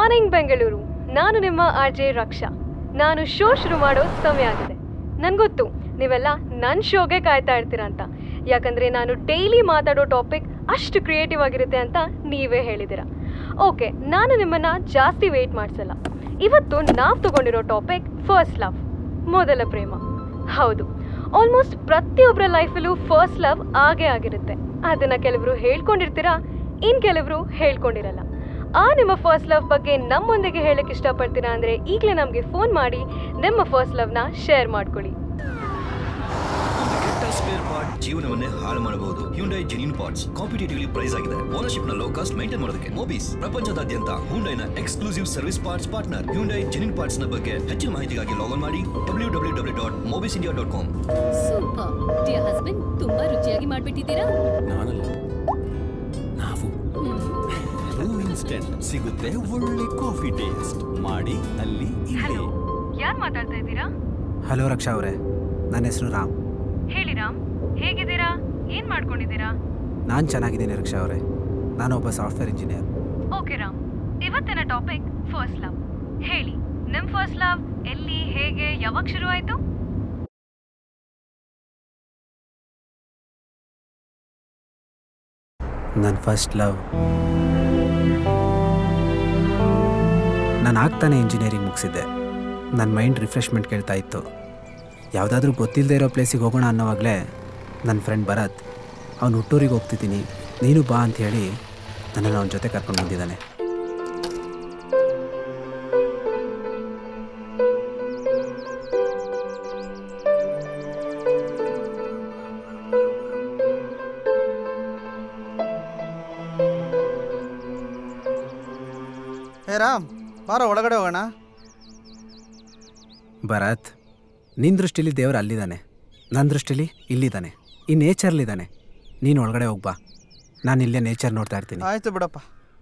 morning Bengaluru ನಾನು ನಿಮ್ಮ R J ರಕ್ಷಾ ನಾನು ಶೋ ಶುರು ಮಾಡೋ ಸಮಯ ಆಗಿದೆ ನನಗೊತ್ತು ನೀವೆಲ್ಲ ನನ್ನ ಶೋಗೆ ಕಾಯ್ತಾ ಇರ್ತೀರ ಅಂತ ಯಾಕಂದರೆ ನಾನು ಡೈಲಿ ಮಾತಾಡೋ ಟಾಪಿಕ್ ಅಷ್ಟು ಕ್ರಿಯೇಟಿವ್ ಆಗಿರುತ್ತೆ ಅಂತ ನೀವೇ ಹೇಳಿದ್ದೀರ ಓಕೆ ನಾನು ನಿಮ್ಮನ್ನು ಜಾಸ್ತಿ ವೆಯ್ಟ್ ಮಾಡಿಸಲ್ಲ ಇವತ್ತು ನಾವು ತಗೊಂಡಿರೋ ಟಾಪಿಕ್ ಫಸ್ಟ್ ಲವ್ ಮೊದಲ ಪ್ರೇಮ ಹೌದು ಆಲ್ಮೋಸ್ಟ್ ಪ್ರತಿಯೊಬ್ಬರ ಲೈಫಲ್ಲೂ ಫಸ್ಟ್ ಲವ್ ಆಗೇ ಆಗಿರುತ್ತೆ ಅದನ್ನು ಕೆಲವರು ಹೇಳ್ಕೊಂಡಿರ್ತೀರಾ ಇನ್ನು ಕೆಲವರು ಹೇಳ್ಕೊಂಡಿರಲ್ಲ ಆ ನಿಮ್ಮ ಫಸ್ಟ್ ಲವ್ ಬಗ್ಗೆ ನಮ್ಮೊಂದಿಗೆ ಹೇಳಕ್ಕೆ ಇಷ್ಟಪಡ್ತೀರಾ ಅಂದರೆ ಈಗಲೇ ನಮಗೆ ಫೋನ್ ಮಾಡಿ ನಿಮ್ಮ ಫಸ್ಟ್ ಲವ್ನ ಶೇರ್ ಮಾಡ್ಕೊಳ್ಳಿ ಕೆಟ್ಟ ಸ್ಪೇರ್ ಪಾರ್ಟ್ ಜೀವನವನ್ನೇ ಹಾಳು ಮಾಡಬಹುದು Hyundai genuine parts competitively price ಆಗಿದೆ ಓನರ್ಶಿಪ್ ನ ಲೋ ಕಾಸ್ಟ್ ಮೇಂಟೈನ್ ಮಾಡೋದಕ್ಕೆ ಮೂವೀಸ್ ಪ್ರಪಂಚದಾದ್ಯಂತ ಹುಂಡೈನ exclusive service parts partner Hyundai genuine parts ನ ಬಗ್ಗೆ ಹೆಚ್ಚಿನ ಮಾಹಿತಿಗಾಗಿ ಲಾಗಿನ್ ಮಾಡಿ W W W dot Mobis India dot com super dear husband ತುಂಬಾ ರುಚಿಯಾಗಿ ಮಾಡ್ಬಿಟ್ಟಿದ್ದೀರಾ ನಾನಲ್ಲ ನಾವು ಬ್ರೂ ಇನ್ಸ್ಟೆಂಟ್ ಸಿಗುತ್ತೆ ಒಳ್ಳೆ ಕಾಫಿ ಟೇಸ್ಟ್ ಮಾಡಿ ಅಲ್ಲಿ ಇಲ್ಲಿ ಯಾರು ಮಾತಾಡ್ತಾ ಇದ್ದೀರಾ ಹಲೋ ರಕ್ಷಾ ಅವರೇ ನನ್ನ ಹೆಸರು ರಾಮ್ ಹೇಳಿ ರಾಮ್ ಹೇಗಿದ್ದೀರಾ ಏನು ಮಾಡ್ಕೊಂಡಿದ್ದೀರಾ ನಾನು ಚೆನ್ನಾಗಿದ್ದೀನಿ ರಕ್ಷಾ ಅವರೇ ನಾನೊಬ್ಬ ಸಾಫ್ಟ್ವೇರ್ ಇಂಜಿನಿಯರ್ ಓಕೆ ರಾಮ್ ಇವತ್ತಿನ ಟಾಪಿಕ್ ಫಸ್ಟ್ ಲವ್ ಹೇಳಿ ನಿಮ್ಮ ಫಸ್ಟ್ ಲವ್ ಎಲ್ಲಿ ಹೇಗೆ ಯಾವಾಗ ಶುರು ಆಯಿತು ನನ್ನ ಫಸ್ಟ್ ಲವ್ ನಾನು ಆಗ್ತಾನೆ ಇಂಜಿನಿಯರಿಂಗ್ ಮುಗಿಸಿದ್ದೆ ನನ್ನ ಮೈಂಡ್ ರಿಫ್ರೆಶ್ಮೆಂಟ್ ಕೇಳ್ತಾ ಇತ್ತು ಯಾವುದಾದ್ರೂ ಗೊತ್ತಿಲ್ಲದೆ ಇರೋ ಪ್ಲೇಸಿಗೆ ಹೋಗೋಣ ಅನ್ನೋವಾಗಲೇ ನನ್ನ ಫ್ರೆಂಡ್ ಭರತ್ ಅವ್ನು ಹುಟ್ಟೂರಿಗೆ ಹೋಗ್ತಿದ್ದೀನಿ ನೀನು ಬಾ ಅಂತ ಹೇಳಿ ನನ್ನನ್ನು ಅವನ ಜೊತೆ ಕರ್ಕೊಂಡು ಬಂದಿದ್ದಾನೆ ಹೇ ರಾಮ್ ಬಾರೋ ಒಳಗಡೆ ಹೋಗೋಣ ಭರತ್ ನಿನ್ನ ದೃಷ್ಟಿಲಿ ದೇವರು ಅಲ್ಲಿದ್ದಾನೆ ನನ್ನ ದೃಷ್ಟಿಲಿ ಇಲ್ಲಿದ್ದಾನೆ ಈ ನೇಚರ್ಲಿದ್ದಾನೆ ನೀನು ಒಳಗಡೆ ಹೋಗ್ಬಾ ನಾನು ಇಲ್ಲೇ ನೇಚರ್ ನೋಡ್ತಾ ಇರ್ತೀನಿ ಆಯ್ತು ಬಿಡಪ್ಪ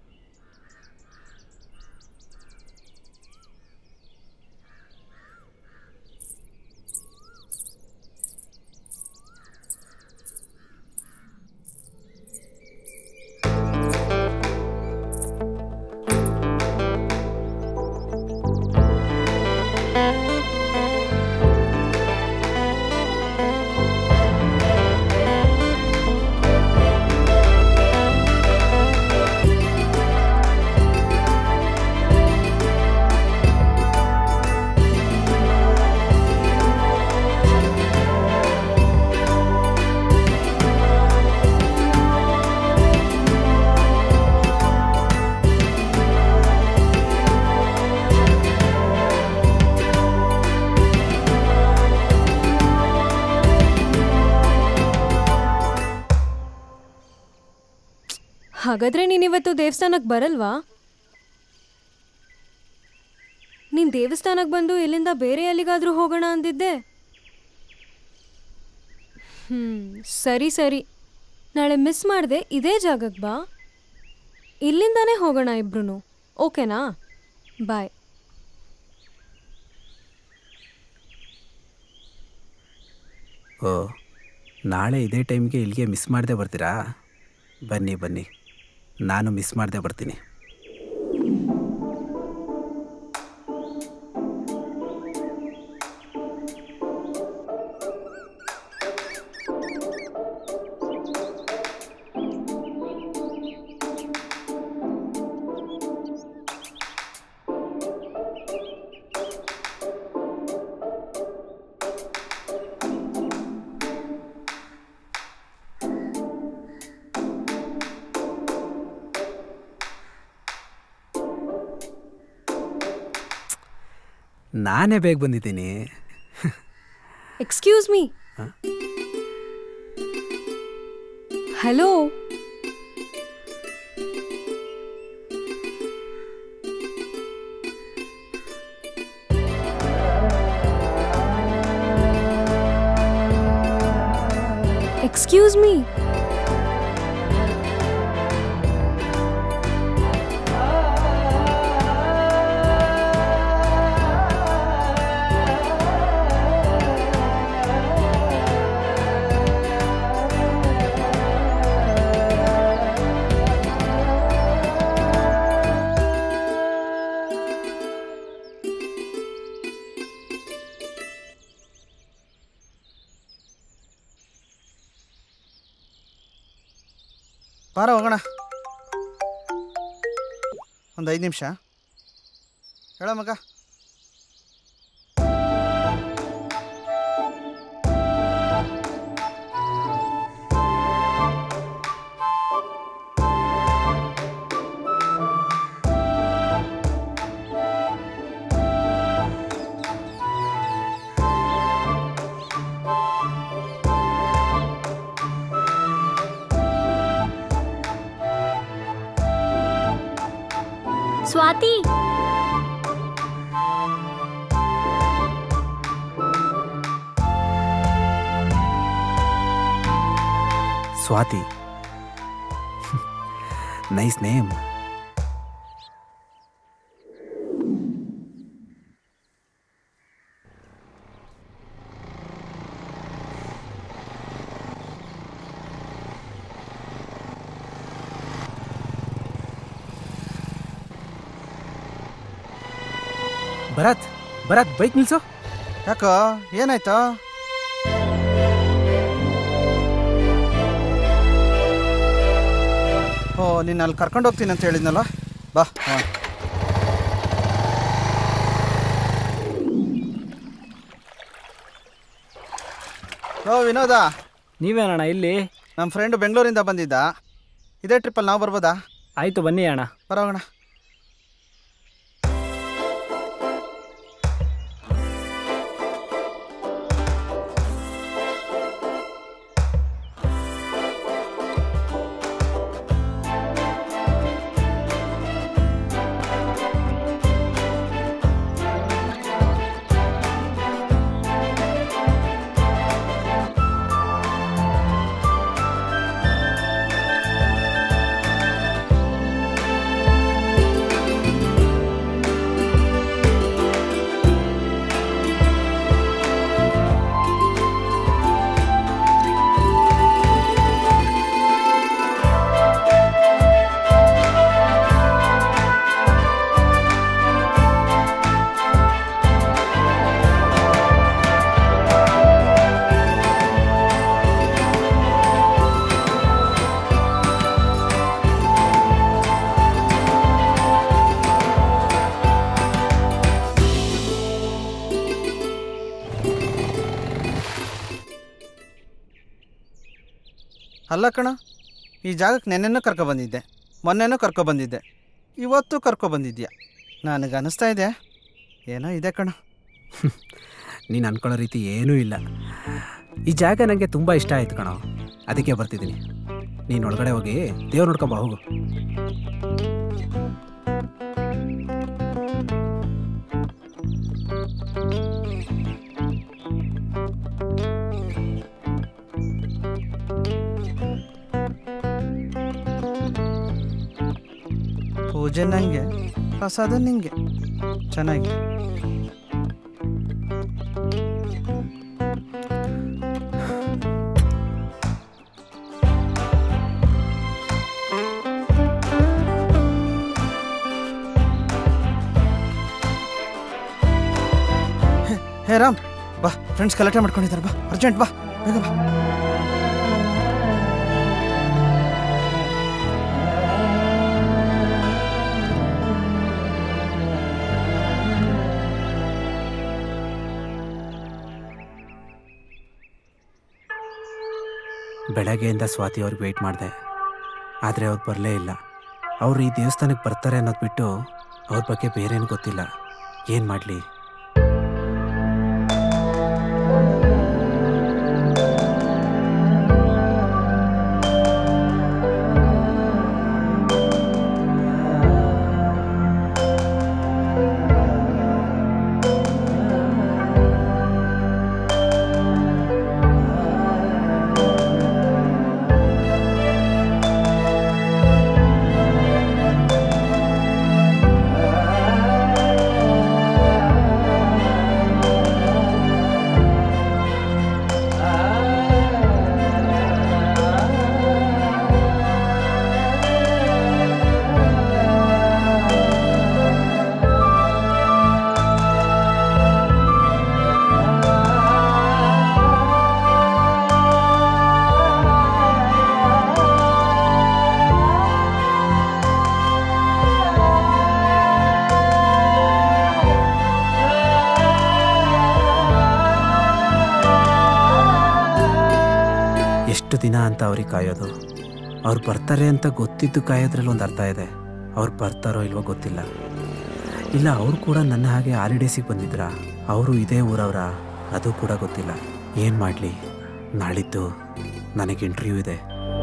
ಹಾಗಾದ್ರೆ ನೀನಿವತ್ತು ದೇವಸ್ಥಾನಕ್ಕೆ ಬರಲ್ವಾ ನೀನು ದೇವಸ್ಥಾನಕ್ಕೆ ಬಂದು ಇಲ್ಲಿಂದ ಬೇರೆ ಎಲ್ಲಿಗಾದ್ರೂ ಹೋಗೋಣ ಅಂದಿದ್ದೆ ಹ್ಞೂ ಸರಿ ಸರಿ ನಾಳೆ ಮಿಸ್ ಮಾಡಿದೆ ಇದೇ ಜಾಗಕ್ಕೆ ಬಾ ಇಲ್ಲಿಂದಾನೇ ಹೋಗೋಣ ಇಬ್ರು ಓಕೆನಾ ಬಾಯ್ ಓ ನಾಳೆ ಇದೇ ಟೈಮ್ಗೆ ಇಲ್ಲಿಗೆ ಮಿಸ್ ಮಾಡದೆ ಬರ್ತೀರಾ ಬನ್ನಿ ಬನ್ನಿ ನಾನು ಮಿಸ್ ಮಾಡದೆ ಬರ್ತೀನಿ ನಾನೇ ಬೇಗ ಬಂದಿದ್ದೀನಿ excuse me hello excuse me ಬಾರ ಹೋಗೋಣ ಒಂದು ಐದು ನಿಮಿಷ ಹೇಳ ಮಗ Swathi Swathi nice name Bharath Bharath bike ನಿಲ್ಸು ಯಾಕೋ ಏನಾಯ್ತು ಓ ನೀನು ಅಲ್ಲಿ ಕರ್ಕೊಂಡು ಹೋಗ್ತೀನಿ ಅಂತ ಹೇಳಿದ್ನಲ್ಲ ಬಾ ಹಾಂ ಓ ವಿನೋದ ನೀವೇನಣ್ಣ ಇಲ್ಲಿ ನಮ್ಮ ಫ್ರೆಂಡು ಬೆಂಗಳೂರಿಂದ ಬಂದಿದ್ದ ಇದೇ ಟ್ರಿಪ್ಪಲ್ಲಿ ನಾವು ಬರ್ಬೋದಾ ಆಯ್ತು ಬನ್ನಿ ಅಣ್ಣ ಬರೋಗೋಣ ಅಲ್ಲ ಕಣ ಈ ಜಾಗಕ್ಕೆ ನೆನ್ನೆನೂ ಕರ್ಕೊಬಂದಿದ್ದೆ ಮೊನ್ನೆನೂ ಕರ್ಕೊಬಂದಿದ್ದೆ ಇವತ್ತು ಕರ್ಕೊಬಂದಿದ್ಯಾ ನನಗೆ ಅನಿಸ್ತಾ ಇದೆ ಏನೋ ಇದೆ ಕಣ ನೀನು ಅನ್ಕೊಳ್ಳೋ ರೀತಿ ಏನೂ ಇಲ್ಲ ಈ ಜಾಗ ನನಗೆ ತುಂಬ ಇಷ್ಟ ಆಯ್ತು ಕಣೋ ಅದಕ್ಕೆ ಬರ್ತಿದ್ದೀನಿ ನೀನು ಒಳಗಡೆ ಹೋಗಿ ದೇವ್ರು ನೋಡ್ಕೊಂಬ ಹೋಗು ಪೂಜೆ ನನಗೆ ಪ್ರಸಾದ ನಿಂಗೆ ಚೆನ್ನಾಗಿ ಹೇ- ಹೇ ರಾಮ್ ಬಾ ಫ್ರೆಂಡ್ಸ್ ಗಲಾಟೆ ಮಾಡ್ಕೊಂಡಿದ್ದಾರೆ ಬಾ ಅರ್ಜೆಂಟ್ ಬಾ ಬೇಗ ಬಾ ಬೆಳಗ್ಗೆಯಿಂದ ಸ್ವಾತಿ ಅವ್ರಿಗೆ ವೆಯ್ಟ್ ಮಾಡಿದೆ ಆದರೆ ಅವ್ರು ಬರಲೇ ಇಲ್ಲ ಅವರು ಈ ದೇವಸ್ಥಾನಕ್ಕೆ ಬರ್ತಾರೆ ಅನ್ನೋದು ಬಿಟ್ಟು ಅವ್ರ ಬಗ್ಗೆ ಬೇರೇನು ಗೊತ್ತಿಲ್ಲ ಏನು ಮಾಡಲಿ ಹೇ ಅಂತ ಅವ್ರಿಗೆ ಕಾಯೋದು ಅವ್ರು ಬರ್ತಾರೆ ಅಂತ ಗೊತ್ತಿದ್ದು ಕಾಯೋದ್ರಲ್ಲಿ ಒಂದು ಅರ್ಥ ಇದೆ ಅವ್ರು ಬರ್ತಾರೋ ಇಲ್ವೋ ಗೊತ್ತಿಲ್ಲ ಇಲ್ಲ ಅವ್ರು ಕೂಡ ನನ್ನ ಹಾಗೆ ಹಾಲಿಡೇಸಿಗೆ ಬಂದಿದ್ರಾ ಅವರು ಇದೇ ಊರವರ ಅದು ಕೂಡ ಗೊತ್ತಿಲ್ಲ ಏನು ಮಾಡಲಿ ನಾಳಿದ್ದು ನನಗೆ ಇಂಟರ್ವ್ಯೂ ಇದೆ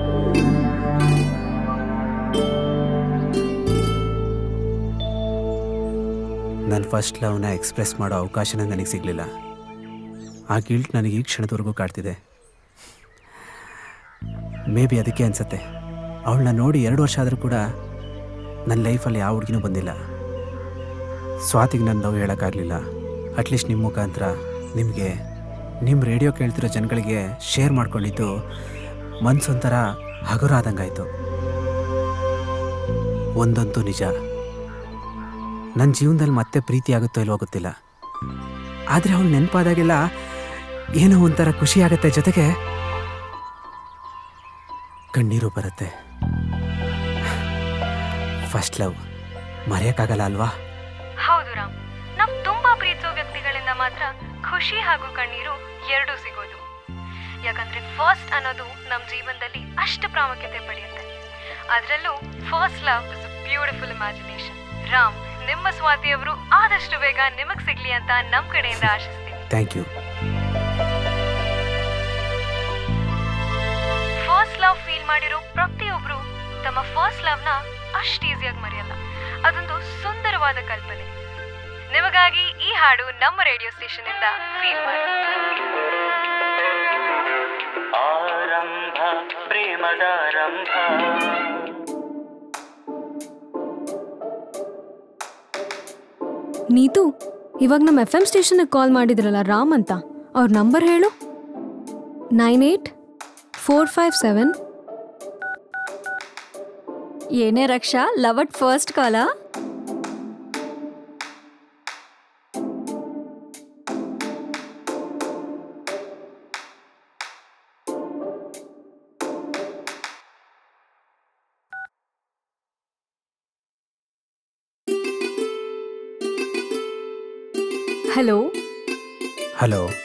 ನನ್ನ ಫಸ್ಟ್ ಲವ್ನ ಎಕ್ಸ್ಪ್ರೆಸ್ ಮಾಡೋ ಅವಕಾಶನೇ ನನಗೆ ಸಿಗಲಿಲ್ಲ ಆ ಗಿಲ್ಟ್ ನನಗೆ ಈ ಕ್ಷಣದವರೆಗೂ ಕಾಡ್ತಿದೆ ಮೇ ಬಿ ಅದಕ್ಕೆ ಅನಿಸುತ್ತೆ ಅವಳನ್ನ ನೋಡಿ ಎರಡು ವರ್ಷ ಆದರೂ ಕೂಡ ನನ್ನ ಲೈಫಲ್ಲಿ ಯಾವ ಹುಡುಗಿನೂ ಬಂದಿಲ್ಲ ಸ್ವಾತಿಗೆ ನನ್ನ ಲವ್ ಹೇಳೋಕ್ಕಾಗಲಿಲ್ಲ ಅಟ್ಲೀಸ್ಟ್ ನಿಮ್ಮ ಮುಖಾಂತರ ನಿಮಗೆ ನಿಮ್ಮ ರೇಡಿಯೋ ಕೇಳ್ತಿರೋ ಜನಗಳಿಗೆ ಶೇರ್ ಮಾಡ್ಕೊಂಡಿದ್ದು ಮನ್ಸೊಂಥರ ಹಗುರ ಆದಂಗಾಯ್ತು ಒಂದಂತೂ ನಿಜ ನನ್ನ ಜೀವನದಲ್ಲಿ ಮತ್ತೆ ಪ್ರೀತಿ ಆಗುತ್ತೋ ಇಲ್ವೋ ಗೊತ್ತಿಲ್ಲ ಆದರೆ ಅವಳು ನೆನಪಾದಾಗೆಲ್ಲ ಏನೋ ಒಂಥರ ಖುಷಿ ಆಗುತ್ತೆ ಜೊತೆಗೆ ಕಣ್ಣೀರು ಬರುತ್ತೆ ಫಸ್ಟ್ ಲವ್ ಮರೆಯೋಕ್ಕಾಗಲ್ಲ ಅಲ್ವಾ ಹೌದು ರಾಮ್ ನಾವ್ ತುಂಬಾ ಪ್ರೀತಿಸೋ ವ್ಯಕ್ತಿಗಳಿಂದ ಮಾತ್ರ ಖುಷಿ ಹಾಗೂ ಕಣ್ಣೀರು ಎರಡೂ ಸಿಗೋದು ಯಾಕಂದ್ರೆ ಫಸ್ಟ್ ಅನ್ನೋದು ನಮ್ ಜೀವನದಲ್ಲಿ ಅಷ್ಟು ಪ್ರಾಮುಖ್ಯತೆ ಪಡೆಯುತ್ತೆ ಅದರಲ್ಲೂ first love is beautiful imagination Ram ನಿಮ್ಮ ಸ್ವಾತಿಯವರು ಆದಷ್ಟು ಬೇಗ ನಿಮಗ್ ಸಿಗ್ಲಿ ಅಂತ ನಮ್ ಕಡೆಯಿಂದ ಆಶಿಸ್ತೀವಿ thank you first love feel ಮಾಡಿರೋ ಪ್ರತಿಯೊಬ್ರು ತಮ್ಮ ಫಸ್ಟ್ ಲವ್ನ ಅಷ್ಟು ಈಸಿಯಾಗಿ ಮರೆಯಲ್ಲ ಅದೊಂದು ಸುಂದರವಾದ ಕಲ್ಪನೆ ನಿಮಗಾಗಿ ಈ ಹಾಡು ನಮ್ಮ ರೇಡಿಯೋ ಸ್ಟೇಷನ್ ಇಂದ ಫೀಲ್ ಮಾಡಿ ಆರಂಭ ಪ್ರೇಮದಾರಂಭ ನೀತು ಇವಾಗ ನಮ್ಮ ಎಫ್ ಎಂ ಸ್ಟೇಷನ್ಗೆ ಕಾಲ್ ಮಾಡಿದ್ರಲ್ಲ ರಾಮ್ ಅಂತ ಅವ್ರ ನಂಬರ್ ಹೇಳು nine eight four five seven ಏನೇ ರಕ್ಷಾ ಲವ್ ಅಟ್ ಫಸ್ಟ್ ಕಾಲ ಹಲೋ ಹಲೋ